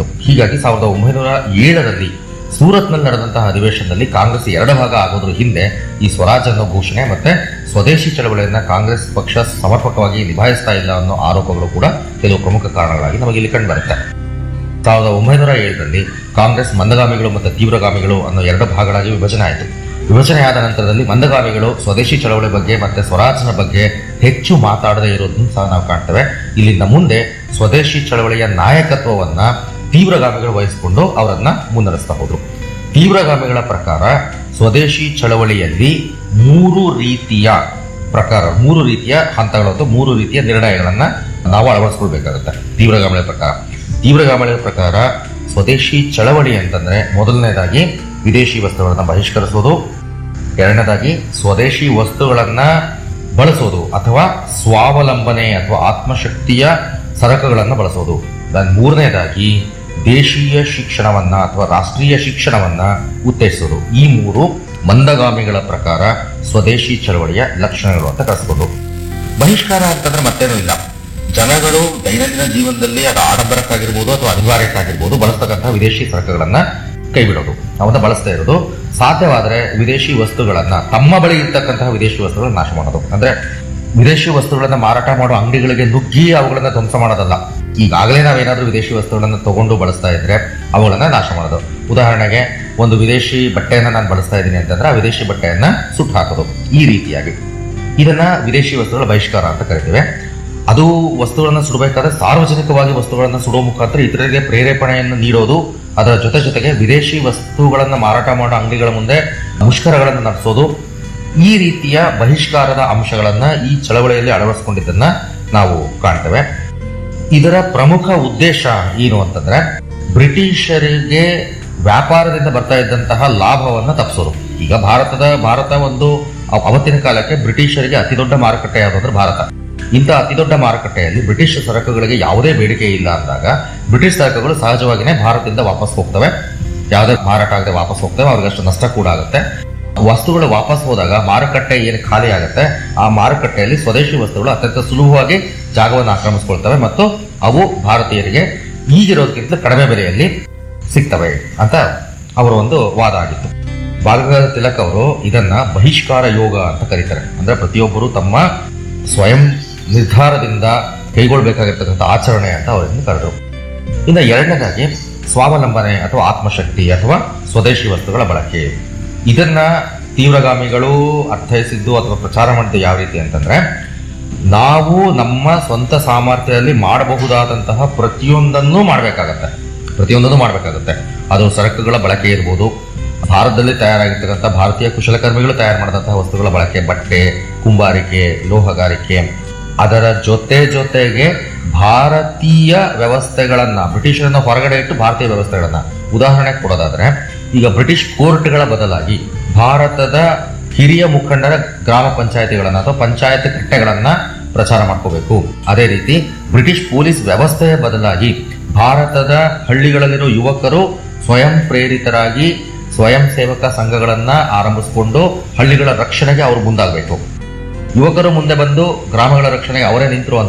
ಆಗಿತ್ತು ಹೀಗಾಗಿ ಸಾವಿರದ ಒಂಬೈನೂರ ಏಳರಲ್ಲಿ ಸೂರತ್ನಲ್ಲಿ ನಡೆದಂತಹ ಅಧಿವೇಶನದಲ್ಲಿ ಕಾಂಗ್ರೆಸ್ ಎರಡು ಭಾಗ ಆಗೋದ್ರ ಹಿಂದೆ ಈ ಸ್ವರಾಜ್ ಅನ್ನೋ ಘೋಷಣೆ ಮತ್ತೆ ಸ್ವದೇಶಿ ಚಳವಳಿಯನ್ನ ಕಾಂಗ್ರೆಸ್ ಪಕ್ಷ ಸಮರ್ಪಕವಾಗಿ ನಿಭಾಯಿಸ್ತಾ ಇಲ್ಲ ಅನ್ನೋ ಆರೋಪಗಳು ಕೂಡ ಕೆಲವು ಪ್ರಮುಖ ಕಾರಣಗಳಾಗಿ ನಮಗೆ ಇಲ್ಲಿ ಕಂಡು ಬರುತ್ತೆ ಸಾವಿರದ ಒಂಬೈನೂರ ಏಳರಲ್ಲಿ ಕಾಂಗ್ರೆಸ್ ಮಂದಗಾಮಿಗಳು ಮತ್ತು ತೀವ್ರಗಾಮಿಗಳು ಅನ್ನೋ ಎರಡು ಭಾಗಗಳಾಗಿ ವಿಭಜನೆ ಆಯಿತು ವಿಭಜನೆಯಾದ ನಂತರದಲ್ಲಿ ಮಂದಗಾಮಿಗಳು ಸ್ವದೇಶಿ ಚಳವಳಿ ಬಗ್ಗೆ ಮತ್ತೆ ಸ್ವರಾಜ್ನ ಬಗ್ಗೆ ಹೆಚ್ಚು ಮಾತಾಡದೇ ಇರೋದನ್ನು ಸಹ ನಾವು ಕಾಣ್ತೇವೆ ಇಲ್ಲಿಂದ ಮುಂದೆ ಸ್ವದೇಶಿ ಚಳವಳಿಯ ನಾಯಕತ್ವವನ್ನ ತೀವ್ರಗಾಮಿಗಳು ವಹಿಸಿಕೊಂಡು ಅವರನ್ನ ಮುನ್ನಡೆಸ್ತಾ ಹೋದ್ರು ತೀವ್ರಗಾಮಿಗಳ ಪ್ರಕಾರ ಸ್ವದೇಶಿ ಚಳವಳಿಯಲ್ಲಿ ಮೂರು ರೀತಿಯ ಪ್ರಕಾರ ಮೂರು ರೀತಿಯ ಹಂತಗಳು ಅಥವಾ ಮೂರು ರೀತಿಯ ನಿರ್ಣಯಗಳನ್ನ ನಾವು ಅಳವಡಿಸ್ಕೊಳ್ಬೇಕಾಗುತ್ತೆ ತೀವ್ರಗಾಮಿಗಳ ಪ್ರಕಾರ ತೀವ್ರಗಾಮಿಗಳ ಪ್ರಕಾರ ಸ್ವದೇಶಿ ಚಳವಳಿ ಅಂತಂದ್ರೆ ಮೊದಲನೇದಾಗಿ ವಿದೇಶಿ ವಸ್ತುಗಳನ್ನ ಬಹಿಷ್ಕರಿಸೋದು ಎರಡನೇದಾಗಿ ಸ್ವದೇಶಿ ವಸ್ತುಗಳನ್ನ ಬಳಸೋದು ಅಥವಾ ಸ್ವಾವಲಂಬನೆ ಅಥವಾ ಆತ್ಮಶಕ್ತಿಯ ಸರಕುಗಳನ್ನು ಬಳಸೋದು then ಮೂರನೇದಾಗಿ ದೇಶೀಯ ಶಿಕ್ಷಣವನ್ನ ಅಥವಾ ರಾಷ್ಟ್ರೀಯ ಶಿಕ್ಷಣವನ್ನ ಉತ್ತೇಜಿಸೋದು ಈ ಮೂರು ಮಂದಗಾಮಿಗಳ ಪ್ರಕಾರ ಸ್ವದೇಶಿ ಚಳವಳಿಯ ಲಕ್ಷಣಗಳು ಅಂತ ಕರೆಸ್ಬೋದು ಬಹಿಷ್ಕಾರ ಅಂತಂದ್ರೆ ಮತ್ತೇನೂ ಇಲ್ಲ ಜನಗಳು ದೈನಂದಿನ ಜೀವನದಲ್ಲಿ ಅದು ಆಡಂಬರಕ್ಕಾಗಿರ್ಬೋದು ಅಥವಾ ಅನಿವಾರ್ಯಕ್ಕಾಗಿರ್ಬೋದು ಬಳಸ್ತಕ್ಕಂತಹ ವಿದೇಶಿ ಸರಕುಗಳನ್ನ ಕೈ ಬಿಡೋದು ಅವನ್ನ ಬಳಸ್ತಾ ಇರೋದು ಸಾಧ್ಯವಾದರೆ ವಿದೇಶಿ ವಸ್ತುಗಳನ್ನ ತಮ್ಮ ಬಳಿ ಇರ್ತಕ್ಕಂತಹ ವಿದೇಶಿ ವಸ್ತುಗಳನ್ನ ನಾಶ ಮಾಡೋದು ಅಂದ್ರೆ ವಿದೇಶಿ ವಸ್ತುಗಳನ್ನ ಮಾರಾಟ ಮಾಡೋ ಅಂಗಡಿಗಳಿಗೆ ನುಗ್ಗಿ ಅವುಗಳನ್ನ ಧ್ವಂಸ ಮಾಡೋದಲ್ಲ ಈಗಾಗಲೇ ನಾವೇನಾದ್ರೂ ವಿದೇಶಿ ವಸ್ತುಗಳನ್ನ ತಗೊಂಡು ಬಳಸ್ತಾ ಇದ್ರೆ ಅವುಗಳನ್ನ ನಾಶ ಮಾಡೋದು ಉದಾಹರಣೆಗೆ ಒಂದು ವಿದೇಶಿ ಬಟ್ಟೆಯನ್ನ ನಾನು ಬಳಸ್ತಾ ಇದ್ದೀನಿ ಅಂತಂದ್ರೆ ಆ ವಿದೇಶಿ ಬಟ್ಟೆಯನ್ನ ಸುಟ್ಟು ಹಾಕೋದು ಈ ರೀತಿಯಾಗಿ ಇದನ್ನ ವಿದೇಶಿ ವಸ್ತುಗಳ ಬಹಿಷ್ಕಾರ ಅಂತ ಕರಿತೇವೆ ಅದು ವಸ್ತುಗಳನ್ನ ಸುಡಬೇಕಾದ್ರೆ ಸಾರ್ವಜನಿಕವಾಗಿ ವಸ್ತುಗಳನ್ನ ಸುಡುವ ಮುಖಾಂತರ ಇತರರಿಗೆ ಪ್ರೇರೇಪಣೆಯನ್ನು ನೀಡೋದು ಅದರ ಜೊತೆ ಜೊತೆಗೆ ವಿದೇಶಿ ವಸ್ತುಗಳನ್ನ ಮಾರಾಟ ಮಾಡೋ ಅಂಗಡಿಗಳ ಮುಂದೆ ಮುಷ್ಕರಗಳನ್ನು ನಡೆಸೋದು ಈ ರೀತಿಯ ಬಹಿಷ್ಕಾರದ ಅಂಶಗಳನ್ನ ಈ ಚಳವಳಿಯಲ್ಲಿ ಅಳವಡಿಸಿಕೊಂಡಿದ್ದನ್ನ ನಾವು ಕಾಣ್ತೇವೆ ಇದರ ಪ್ರಮುಖ ಉದ್ದೇಶ ಏನು ಅಂತಂದ್ರೆ ಬ್ರಿಟಿಷರಿಗೆ ವ್ಯಾಪಾರದಿಂದ ಬರ್ತಾ ಇದ್ದಂತಹ ಲಾಭವನ್ನ ತಪ್ಪಿಸೋದು ಈಗ ಭಾರತದ ಭಾರತ ಒಂದು ಅವ- ಅವತ್ತಿನ ಕಾಲಕ್ಕೆ ಬ್ರಿಟಿಷರಿಗೆ ಅತಿ ದೊಡ್ಡ ಮಾರುಕಟ್ಟೆ ಯಾವ್ದಂದ್ರೆ ಭಾರತ ಇಂಥ ಅತಿ ದೊಡ್ಡ ಮಾರುಕಟ್ಟೆಯಲ್ಲಿ ಬ್ರಿಟಿಷ್ ಸರಕುಗಳಿಗೆ ಯಾವುದೇ ಬೇಡಿಕೆ ಇಲ್ಲ ಅಂದಾಗ ಬ್ರಿಟಿಷ್ ಸರಕುಗಳು ಸಹಜವಾಗಿಯೇ ಭಾರತದಿಂದ ವಾಪಸ್ ಹೋಗ್ತವೆ ಯಾವುದೇ ಮಾರಾಟ ಆಗದೆ ವಾಪಸ್ ಹೋಗ್ತವೆ ಅವ್ರಿಗೆ ಅಷ್ಟು ನಷ್ಟ ಕೂಡ ಆಗುತ್ತೆ ವಸ್ತುಗಳು ವಾಪಸ್ ಹೋದಾಗ ಮಾರುಕಟ್ಟೆ ಏನು ಖಾಲಿ ಆಗುತ್ತೆ ಆ ಮಾರುಕಟ್ಟೆಯಲ್ಲಿ ಸ್ವದೇಶಿ ವಸ್ತುಗಳು ಅತ್ಯಂತ ಸುಲಭವಾಗಿ ಜಾಗವನ್ನು ಆಕ್ರಮಿಸ್ಕೊಳ್ತವೆ ಮತ್ತು ಅವು ಭಾರತೀಯರಿಗೆ ಈಗಿರೋದಕ್ಕಿಂತ ಕಡಿಮೆ ಬೆಲೆಯಲ್ಲಿ ಸಿಗ್ತವೆ ಅಂತ ಅವರ ಒಂದು ವಾದ ಆಗಿತ್ತು ಬಾಲಗಂಗಾಧರ ತಿಲಕ್ ಅವರು ಇದನ್ನ ಬಹಿಷ್ಕಾರ ಯೋಗ ಅಂತ ಕರೀತಾರೆ ಅಂದ್ರೆ ಪ್ರತಿಯೊಬ್ಬರು ತಮ್ಮ ಸ್ವಯಂ ನಿರ್ಧಾರದಿಂದ ಕೈಗೊಳ್ಬೇಕಾಗಿರ್ತಕ್ಕಂಥ ಆಚರಣೆ ಅಂತ ಅವರನ್ನು ಕರೆದರು ಇನ್ನು ಎರಡನೇದಾಗಿ ಸ್ವಾವಲಂಬನೆ ಅಥವಾ ಆತ್ಮಶಕ್ತಿ ಅಥವಾ ಸ್ವದೇಶಿ ವಸ್ತುಗಳ ಬಳಕೆ ಇದನ್ನ ತೀವ್ರಗಾಮಿಗಳು ಅರ್ಥೈಸಿದ್ದು ಅಥವಾ ಪ್ರಚಾರ ಮಾಡಿದ್ದು ಯಾವ ರೀತಿ ಅಂತಂದ್ರೆ ನಾವು ನಮ್ಮ ಸ್ವಂತ ಸಾಮರ್ಥ್ಯದಲ್ಲಿ ಮಾಡಬಹುದಾದಂತಹ ಪ್ರತಿಯೊಂದನ್ನೂ ಮಾಡಬೇಕಾಗತ್ತೆ ಪ್ರತಿಯೊಂದನ್ನು ಮಾಡಬೇಕಾಗುತ್ತೆ ಅದು ಸರಕುಗಳ ಬಳಕೆ ಇರ್ಬೋದು ಭಾರತದಲ್ಲಿ ತಯಾರಾಗಿರ್ತಕ್ಕಂಥ ಭಾರತೀಯ ಕುಶಲಕರ್ಮಿಗಳು ತಯಾರು ಮಾಡಿದಂತಹ ವಸ್ತುಗಳ ಬಳಕೆ ಬಟ್ಟೆ ಕುಂಬಾರಿಕೆ ಲೋಹಗಾರಿಕೆ ಅದರ ಜೊತೆ ಜೊತೆಗೆ ಭಾರತೀಯ ವ್ಯವಸ್ಥೆಗಳನ್ನ ಬ್ರಿಟಿಷರನ್ನ ಹೊರಗಡೆ ಇಟ್ಟು ಭಾರತೀಯ ವ್ಯವಸ್ಥೆಗಳನ್ನ ಉದಾಹರಣೆ ಕೊಡೋದಾದ್ರೆ ಈಗ ಬ್ರಿಟಿಷ್ ಕೋರ್ಟ್ಗಳ ಬದಲಾಗಿ ಭಾರತದ ಹಿರಿಯ ಮುಖಂಡರ ಗ್ರಾಮ ಪಂಚಾಯತಿಗಳನ್ನ ಅಥವಾ ಪಂಚಾಯತ್ ಕಟ್ಟೆಗಳನ್ನ ಪ್ರಚಾರ ಮಾಡ್ಕೋಬೇಕು ಅದೇ ರೀತಿ ಬ್ರಿಟಿಷ್ ಪೊಲೀಸ್ ವ್ಯವಸ್ಥೆಯ ಬದಲಾಗಿ ಭಾರತದ ಹಳ್ಳಿಗಳಲ್ಲಿರೋ ಯುವಕರು ಸ್ವಯಂ ಪ್ರೇರಿತರಾಗಿ ಸ್ವಯಂ ಸೇವಕ ಸಂಘಗಳನ್ನ ಆರಂಭಿಸಿಕೊಂಡು ಹಳ್ಳಿಗಳ ರಕ್ಷಣೆಗೆ ಅವರು ಮುಂದಾಗಬೇಕು ಯುವಕರು ಮುಂದೆ ಬಂದು ಗ್ರಾಮಗಳ ರಕ್ಷಣೆಗೆ ಅವರೇ ನಿಂತಿರುವಂತ